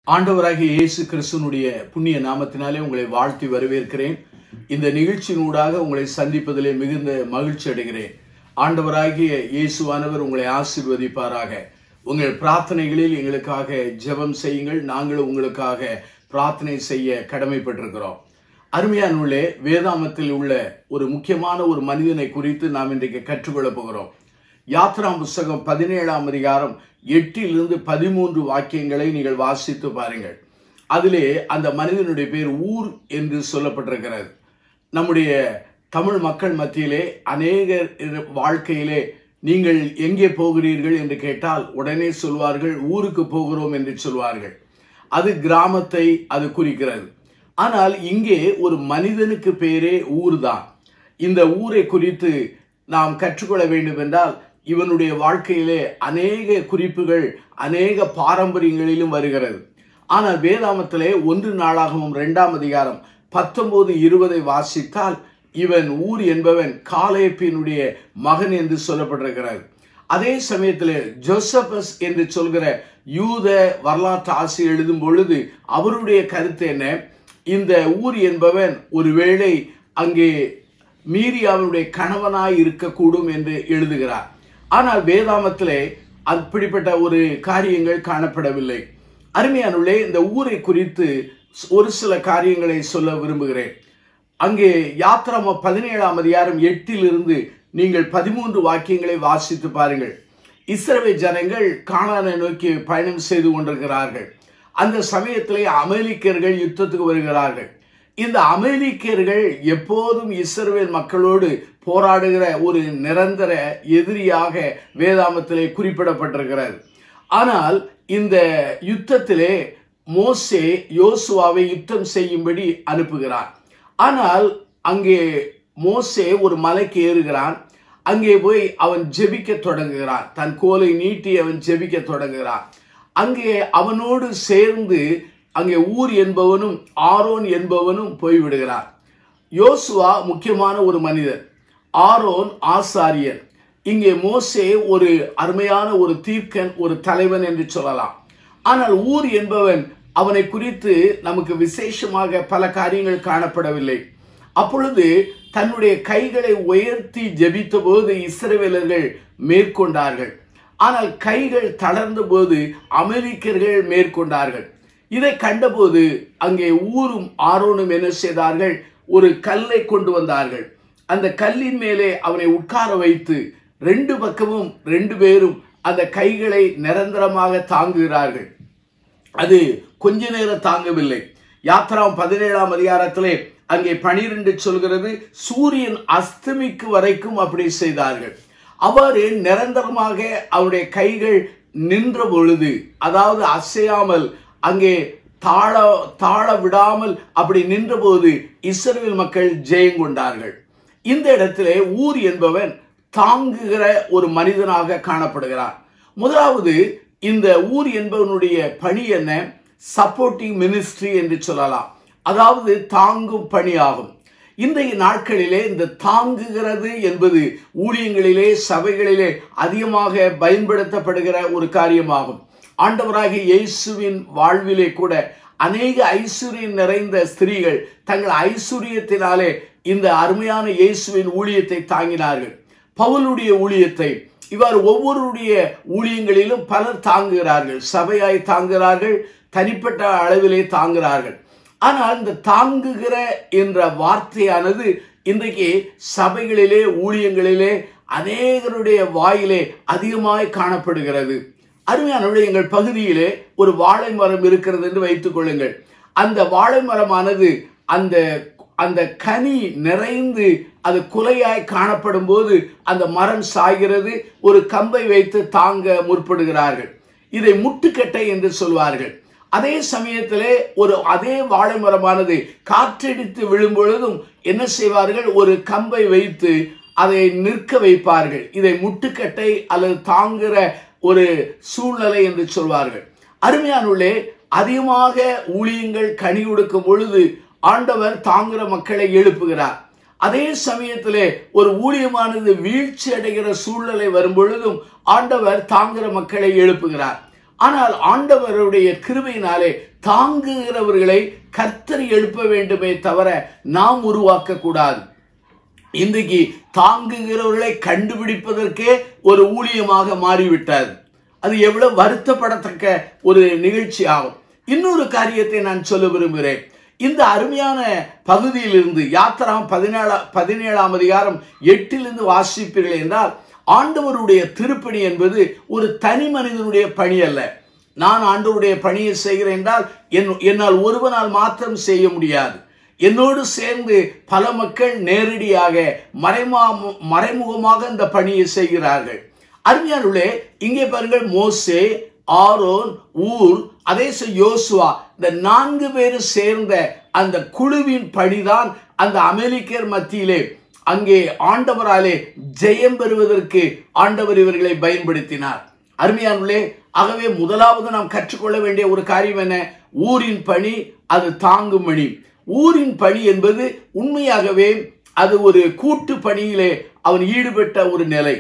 ஆண்டவராகிய இயேசு கிறிஸ்துனுடைய புண்ணிய நாமத்தினாலே உங்களை வாழ்த்தி வரவேற்கிறேன் இந்த நிகழ்ச்சியினூடாக உங்களை சந்திப்பதிலே மிகுந்த மகிழ்ச்சி அடைகிறேன் ஆண்டவராகிய இயேசுவானவர் உங்களை ஆசீர்வதிப்பாராக உங்கள் பிரார்த்தனைகளில் எங்களுக்காக ஜெபம் செய்யுங்கள் நாங்கள் உங்களுக்காக பிரார்த்தனை செய்ய கடமைப்பட்டிருக்கிறோம் அருமையானுள்ளே வேதாமத்தில் உள்ள ஒரு முக்கியமான ஒரு மனிதனை குறித்து நாம் இன்றைக்கு கற்றுக்கொள்ளப் போகிறோம் யாத்ராம் புஸ்தகம் பதினேழாம் அதிகாரம் எட்டிலிருந்து பதிமூன்று வாக்கியங்களை நீங்கள் வாசித்து பாருங்கள் அதிலே அந்த மனிதனுடைய பேர் ஊர் என்று சொல்லப்பட்டிருக்கிறது நம்முடைய தமிழ் மக்கள் மத்தியிலே அநேகர் வாழ்க்கையிலே நீங்கள் எங்கே போகிறீர்கள் என்று கேட்டால் உடனே சொல்வார்கள் ஊருக்கு போகிறோம் என்று சொல்வார்கள் அது கிராமத்தை அது குறிக்கிறது ஆனால் இங்கே ஒரு மனிதனுக்கு பேரே ஊர்தான் இந்த ஊரை குறித்து நாம் கற்றுக்கொள்ள வேண்டும் என்றால் இவனுடைய வாழ்க்கையிலே அநேக குறிப்புகள் அநேக பாரம்பரியங்களிலும் வருகிறது ஆனால் வேதாமத்திலே ஒன்று நாளாகவும் இரண்டாம் அதிகாரம் பத்தொன்பது இருபதை வாசித்தால் இவன் ஊர் என்பவன் காலேப்பினுடைய மகன் என்று சொல்லப்பட்டிருக்கிறது அதே சமயத்தில் ஜோசபஸ் என்று சொல்கிற யூத வரலாற்று ஆசை எழுதும் பொழுது அவருடைய கருத்து என்ன இந்த ஊர் என்பவன் ஒருவேளை அங்கே மீரியாவினுடைய கணவனாய் இருக்கக்கூடும் என்று எழுதுகிறார் ஆனால் வேதாமத்திலே அப்படிப்பட்ட ஒரு காரியங்கள் காணப்படவில்லை அருமையானுள்ளே இந்த ஊரை குறித்து ஒரு சில காரியங்களை சொல்ல விரும்புகிறேன் அங்கே யாத்திராம பதினேழாம் அதிகாரம் எட்டிலிருந்து நீங்கள் பதிமூன்று வாக்கியங்களை வாசித்து பாருங்கள் இஸ்ரவே ஜனங்கள் காணானை நோக்கி பயணம் செய்து கொண்டிருக்கிறார்கள் அந்த சமயத்திலே அமெரிக்கர்கள் யுத்தத்துக்கு வருகிறார்கள் இந்த அமெரிக்கர்கள் எப்போதும் இஸ்ரவேல் மக்களோடு போராடுகிற ஒரு நிரந்தர எதிரியாக வேதாமத்திலே குறிப்பிடப்பட்டிருக்கிறது ஆனால் இந்த யுத்தத்திலே மோசே யோசுவாவை யுத்தம் செய்யும்படி அனுப்புகிறார் ஆனால் அங்கே மோசே ஒரு மலைக்கு ஏறுகிறான் அங்கே போய் அவன் ஜெபிக்க தொடங்குகிறான் தன் கோலை நீட்டி அவன் ஜெபிக்க தொடங்குகிறான் அங்கே அவனோடு சேர்ந்து அங்கே ஊர் என்பவனும் ஆரோன் என்பவனும் போய்விடுகிறார் யோசுவா முக்கியமான ஒரு மனிதர் ஆரோன் ஆசாரியன் இங்கே மோசே ஒரு அருமையான ஒரு தீர்க்கன் ஒரு தலைவன் என்று சொல்லலாம் ஆனால் ஊர் என்பவன் அவனை குறித்து நமக்கு விசேஷமாக பல காரியங்கள் காணப்படவில்லை அப்பொழுது தன்னுடைய கைகளை உயர்த்தி ஜெபித்த போது இஸ்ரவேலர்கள் மேற்கொண்டார்கள் ஆனால் கைகள் தளர்ந்த போது அமெரிக்கர்கள் மேற்கொண்டார்கள் இதை கண்டபோது அங்கே ஊரும் ஆரோனும் என்ன செய்தார்கள் ஒரு கல்லை கொண்டு வந்தார்கள் அந்த கல்லின் மேலே அவனை உட்கார வைத்து ரெண்டு பக்கமும் ரெண்டு பேரும் அந்த கைகளை நிரந்தரமாக தாங்குகிறார்கள் அது கொஞ்ச நேரம் தாங்கவில்லை யாத்திராம் பதினேழாம் அதிகாரத்திலே அங்கே பனிரெண்டு சொல்கிறது சூரியன் அஸ்தமிக்கு வரைக்கும் அப்படி செய்தார்கள் அவர் நிரந்தரமாக அவருடைய கைகள் நின்ற பொழுது அதாவது அசையாமல் அங்கே தாழ தாழ விடாமல் அப்படி நின்றபோது இஸ்ரேல் மக்கள் ஜெயம் கொண்டார்கள் இந்த இடத்திலே ஊர் என்பவன் தாங்குகிற ஒரு மனிதனாக காணப்படுகிறார் முதலாவது இந்த ஊர் என்பவனுடைய பணி என்ன சப்போர்ட்டிங் மினிஸ்ட்ரி என்று சொல்லலாம் அதாவது தாங்கும் பணியாகும் இன்றைய நாட்களிலே இந்த தாங்குகிறது என்பது ஊழியங்களிலே சபைகளிலே அதிகமாக பயன்படுத்தப்படுகிற ஒரு காரியமாகும் ஆண்டவராகிய இயேசுவின் வாழ்விலே கூட அநேக ஐஸ்வர்யம் நிறைந்த ஸ்திரீகள் தங்கள் ஐஸ்வர்யத்தினாலே இந்த அருமையான இயேசுவின் ஊழியத்தை தாங்கினார்கள் பவுலுடைய ஊழியத்தை இவ்வாறு ஒவ்வொருடைய ஊழியங்களிலும் பலர் தாங்குகிறார்கள் சபையாய் தாங்குகிறார்கள் தனிப்பட்ட அளவிலே தாங்குகிறார்கள் ஆனால் இந்த தாங்குகிற என்ற வார்த்தையானது இன்றைக்கு சபைகளிலே ஊழியங்களிலே அநேகருடைய வாயிலே அதிகமாய் காணப்படுகிறது அருமையானவர்கள் எங்கள் பகுதியிலே ஒரு வாழை மரம் இருக்கிறது என்று வைத்துக் கொள்ளுங்கள் அந்த வாழை மரமானது அந்த அந்த கனி நிறைந்து அது குலையாய் காணப்படும் போது அந்த மரம் சாய்கிறது ஒரு கம்பை வைத்து தாங்க முற்படுகிறார்கள் இதை முட்டுக்கட்டை என்று சொல்வார்கள் அதே சமயத்திலே ஒரு அதே வாழை மரமானது காற்றடித்து விழும் பொழுதும் என்ன செய்வார்கள் ஒரு கம்பை வைத்து அதை நிற்க வைப்பார்கள் இதை முட்டுக்கட்டை அல்லது தாங்குகிற ஒரு சூழ்நிலை என்று சொல்வார்கள் அருமையானுள்ளே அதிகமாக ஊழியங்கள் கனி கொடுக்கும் பொழுது ஆண்டவர் தாங்குகிற மக்களை எழுப்புகிறார் அதே சமயத்திலே ஒரு ஊழியமானது வீழ்ச்சி அடைகிற சூழ்நிலை வரும் பொழுதும் ஆண்டவர் தாங்குகிற மக்களை எழுப்புகிறார் ஆனால் ஆண்டவருடைய கிருபையினாலே தாங்குகிறவர்களை கர்த்தர் எழுப்ப வேண்டுமே தவிர நாம் உருவாக்க கூடாது இன்றைக்கு தாங்குகிறவர்களை கண்டுபிடிப்பதற்கே ஒரு ஊழியமாக மாறிவிட்டது அது எவ்வளவு வருத்தப்படத்தக்க ஒரு நிகழ்ச்சி ஆகும் இன்னொரு காரியத்தை நான் சொல்ல விரும்புகிறேன் இந்த அருமையான பகுதியிலிருந்து யாத்திராம் பதினேழாம் பதினேழாம் அதிகாரம் எட்டிலிருந்து வாசிப்பீர்கள் என்றால் ஆண்டவருடைய திருப்பணி என்பது ஒரு தனி மனிதனுடைய பணி அல்ல நான் ஆண்டவருடைய பணியை செய்கிறேன் என்றால் என் என்னால் ஒருவனால் மாத்திரம் செய்ய முடியாது என்னோடு சேர்ந்து பல மக்கள் நேரடியாக மறைமா மறைமுகமாக இந்த பணியை செய்கிறார்கள் அருமையானுள்ளே இங்கே பாருங்கள் மோசே ஆரோன் ஊர் அதே யோசுவா இந்த நான்கு பேரும் சேர்ந்த அந்த குழுவின் பணிதான் அந்த அமெரிக்கர் மத்தியிலே அங்கே ஆண்டவராலே ஜெயம் பெறுவதற்கு ஆண்டவர் இவர்களை பயன்படுத்தினார் அருமையானுள்ளே ஆகவே முதலாவது நாம் கற்றுக்கொள்ள வேண்டிய ஒரு காரியம் என்ன ஊரின் பணி அது தாங்கும் பணி ஊரின் பணி என்பது உண்மையாகவே அது ஒரு கூட்டு பணியிலே அவன் ஈடுபட்ட ஒரு நிலை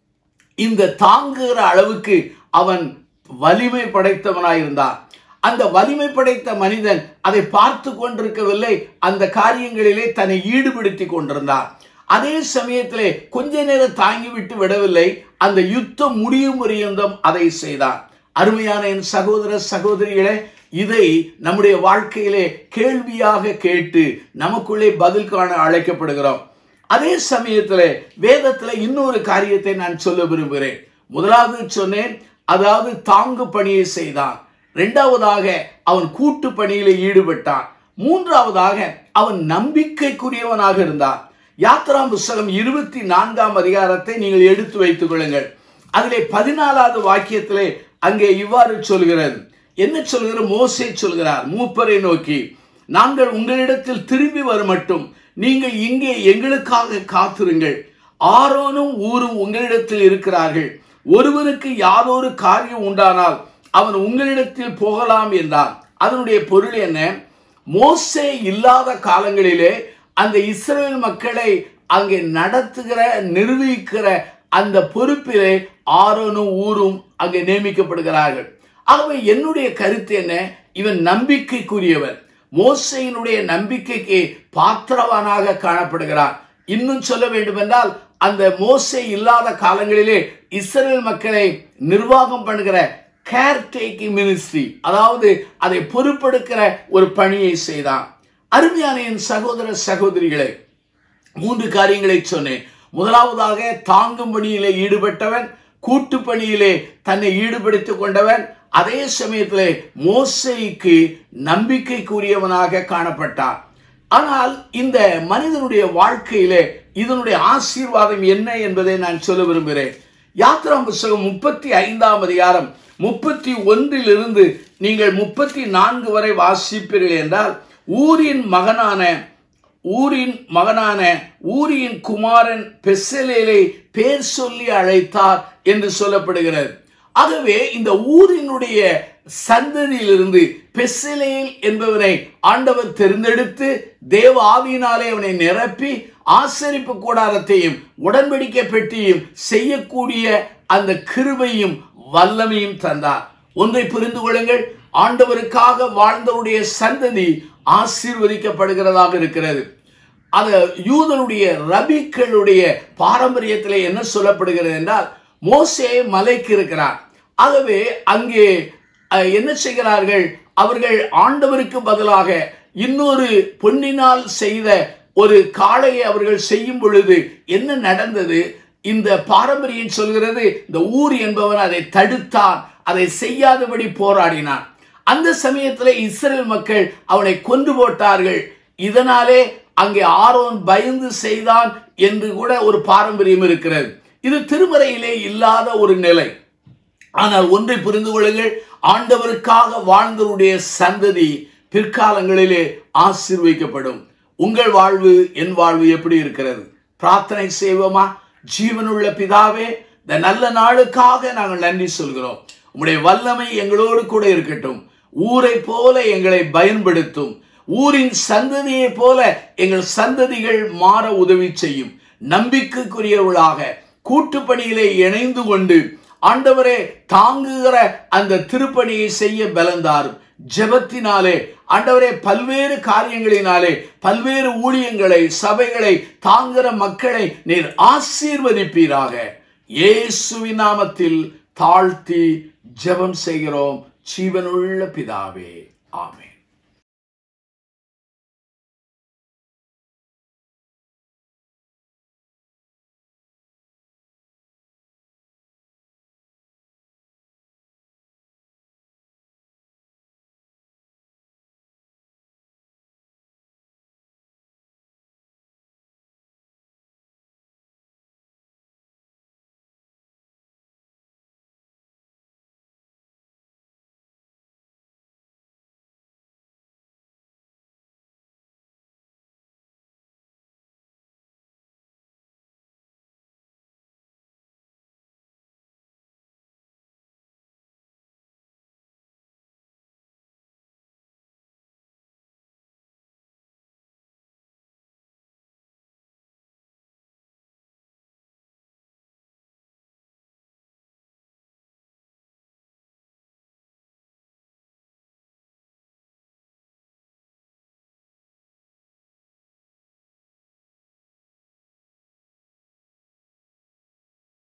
இந்த தாங்குகிற அளவுக்கு அவன் வலிமை படைத்தவனாயிருந்தான் அந்த வலிமை படைத்த மனிதன் அதை பார்த்து கொண்டிருக்கவில்லை அந்த காரியங்களிலே தன்னை ஈடுபடுத்தி கொண்டிருந்தான் அதே சமயத்திலே கொஞ்ச நேரம் தாங்கிவிட்டு விடவில்லை அந்த யுத்தம் முடியும் பரியந்தம் அதை செய்தான் அருமையான என் சகோதர சகோதரிகளே இதை நம்முடைய வாழ்க்கையிலே கேள்வியாக கேட்டு நமக்குள்ளே பதில் காண அழைக்கப்படுகிறோம் அதே சமயத்தில் வேதத்தில் இன்னொரு காரியத்தை நான் சொல்ல விரும்புகிறேன் முதலாவது சொன்னேன் அதாவது தாங்கு பணியை செய்தான் இரண்டாவதாக அவன் கூட்டு பணியில ஈடுபட்டான் மூன்றாவதாக அவன் நம்பிக்கைக்குரியவனாக இருந்தான் யாத்ராம் புஸ்தகம் இருபத்தி நான்காம் அதிகாரத்தை நீங்கள் எடுத்து வைத்துக் கொள்ளுங்கள் அதிலே பதினாலாவது வாக்கியத்திலே அங்கே இவ்வாறு சொல்கிறது என்ன சொல்கிற மோசே சொல்கிறார் மூப்பரை நோக்கி நாங்கள் உங்களிடத்தில் திரும்பி வரும் மட்டும் நீங்கள் இங்கே எங்களுக்காக காத்திருங்கள் ஆரோனும் ஊரும் உங்களிடத்தில் இருக்கிறார்கள் ஒருவனுக்கு யாதொரு காரியம் உண்டானால் அவன் உங்களிடத்தில் போகலாம் என்றான் அதனுடைய பொருள் என்ன மோசே இல்லாத காலங்களிலே அந்த இஸ்ரேல் மக்களை அங்கே நடத்துகிற நிர்வகிக்கிற அந்த பொறுப்பிலே ஆரோனும் ஊரும் அங்கே நியமிக்கப்படுகிறார்கள் ஆகவே என்னுடைய கருத்து என்ன இவன் நம்பிக்கைக்குரியவன் மோசையினுடைய நம்பிக்கைக்கு பாத்திரவானாக காணப்படுகிறான் இன்னும் சொல்ல வேண்டும் என்றால் அந்த மோசை இல்லாத காலங்களிலே இஸ்ரேல் மக்களை நிர்வாகம் பண்ணுகிற கேர் டேக்கிங் மினிஸ்ட்ரி அதாவது அதை பொறுப்பெடுக்கிற ஒரு பணியை செய்தான் அருமையான என் சகோதர சகோதரிகளே மூன்று காரியங்களை சொன்னேன் முதலாவதாக தாங்கும் பணியிலே ஈடுபட்டவன் கூட்டு பணியிலே தன்னை ஈடுபடுத்திக் கொண்டவன் அதே சமயத்திலே மோசைக்கு நம்பிக்கைக்குரியவனாக காணப்பட்டான் ஆனால் இந்த மனிதனுடைய வாழ்க்கையிலே இதனுடைய ஆசீர்வாதம் என்ன என்பதை நான் சொல்ல விரும்புகிறேன் யாத்ராம் புஸ்தகம் முப்பத்தி ஐந்தாம் அதிகாரம் முப்பத்தி ஒன்றிலிருந்து நீங்கள் முப்பத்தி நான்கு வரை வாசிப்பீர்கள் என்றால் ஊரின் மகனான ஊரின் மகனான ஊரியின் குமாரன் பெசலேலை பேர் சொல்லி அழைத்தார் என்று சொல்லப்படுகிறது ஆகவே இந்த ஊரினுடைய சந்ததியிலிருந்து பெசிலேல் என்பவனை ஆண்டவர் தேர்ந்தெடுத்து தேவ ஆவியினாலே அவனை நிரப்பி ஆசரிப்பு கூடாரத்தையும் உடன்படிக்கை பெட்டியும் செய்யக்கூடிய அந்த கிருபையும் வல்லமையும் தந்தார் ஒன்றை புரிந்து கொள்ளுங்கள் ஆண்டவருக்காக வாழ்ந்தவருடைய சந்ததி ஆசீர்வதிக்கப்படுகிறதாக இருக்கிறது அது யூதனுடைய ரபிக்களுடைய பாரம்பரியத்தில் என்ன சொல்லப்படுகிறது என்றால் மோசே மலைக்கு இருக்கிறார் ஆகவே அங்கே என்ன செய்கிறார்கள் அவர்கள் ஆண்டவருக்கு பதிலாக இன்னொரு பொன்னினால் செய்த ஒரு காளையை அவர்கள் செய்யும் பொழுது என்ன நடந்தது இந்த பாரம்பரியம் சொல்கிறது இந்த ஊர் என்பவன் அதை தடுத்தான் அதை செய்யாதபடி போராடினான் அந்த சமயத்தில் இஸ்ரேல் மக்கள் அவனை கொண்டு போட்டார்கள் இதனாலே அங்கே ஆரோன் பயந்து செய்தான் என்று கூட ஒரு பாரம்பரியம் இருக்கிறது இது திருமறையிலே இல்லாத ஒரு நிலை ஆனால் ஒன்றை புரிந்து கொள்ளுங்கள் ஆண்டவருக்காக வாழ்ந்தவருடைய சந்ததி பிற்காலங்களிலே ஆசீர்வைக்கப்படும் உங்கள் வாழ்வு என் வாழ்வு எப்படி இருக்கிறது பிரார்த்தனை செய்வோமா ஜீவனுள்ள பிதாவே இந்த நல்ல நாளுக்காக நாங்கள் நன்றி சொல்கிறோம் உங்களுடைய வல்லமை எங்களோடு கூட இருக்கட்டும் ஊரை போல எங்களை பயன்படுத்தும் ஊரின் சந்ததியை போல எங்கள் சந்ததிகள் மாற உதவி செய்யும் நம்பிக்கைக்குரியவர்களாக கூட்டு பணியிலே இணைந்து கொண்டு ஆண்டவரே தாங்குகிற அந்த திருப்பணியை செய்ய பலந்தாரும் ஜெபத்தினாலே ஆண்டவரே பல்வேறு காரியங்களினாலே பல்வேறு ஊழியங்களை சபைகளை தாங்குகிற மக்களை நீர் ஆசீர்வதிப்பீராக இயேசுவின் நாமத்தில் தாழ்த்தி ஜெபம் செய்கிறோம் ஜீவனுள்ள பிதாவே ஆமென்